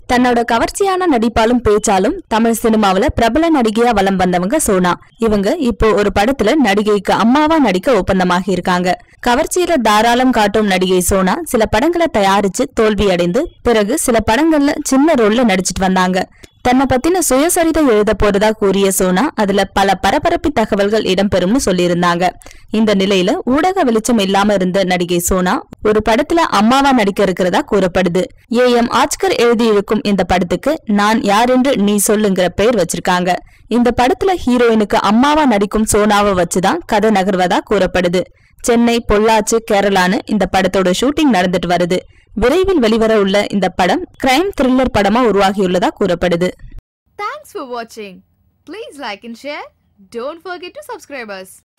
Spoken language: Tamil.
தன்னோட கவர்ச்சியான நடிப்பாலும் பேச்சாலும் தமிழ் சினிமாவுல பிரபல நடிகையா வலம் வந்தவங்க சோனா இவங்க இப்போ ஒரு படத்துல நடிகைக்கு அம்மாவா நடிக்க ஒப்பந்தமாகி இருக்காங்க கவர்ச்சியில தாராளம் காட்டும் நடிகை சோனா சில படங்களை தயாரிச்சு தோல்வி அடைந்து பிறகு சில படங்கள்ல சின்ன ரோல்ல நடிச்சிட்டு வந்தாங்க தன்னை பத்தின சுயசரிதை எழுத போறதா கூறிய சோனா அதுல பல பரபரப்பு தகவல்கள் இடம்பெறும்னு சொல்லியிருந்தாங்க இந்த நிலையில ஊடக வெளிச்சம் இல்லாம இருந்த நடிகை சோனா ஒரு படத்துல அம்மாவா நடிக்க இருக்கிறதா கூறப்படுது ஏ எம் ஆச்கர் எழுதியிருக்கும் இந்த படத்துக்கு நான் யார் என்று நீ சொல்லுங்கிற பெயர் வச்சிருக்காங்க இந்த படத்துல ஹீரோயினுக்கு அம்மாவா நடிக்கும் சோனாவை வச்சுதான் கதை நகர்வதா கூறப்படுது சென்னை பொள்ளாச்சி கேரளான்னு இந்த படத்தோட ஷூட்டிங் நடந்துட்டு வருது விரைவில் வெளிவர உள்ள இந்த படம் கிரைம் த்ரில்லர் படமா உருவாகியுள்ளதா கூறப்படுது Thanks for watching. Please like and share. Don't forget to subscribe us.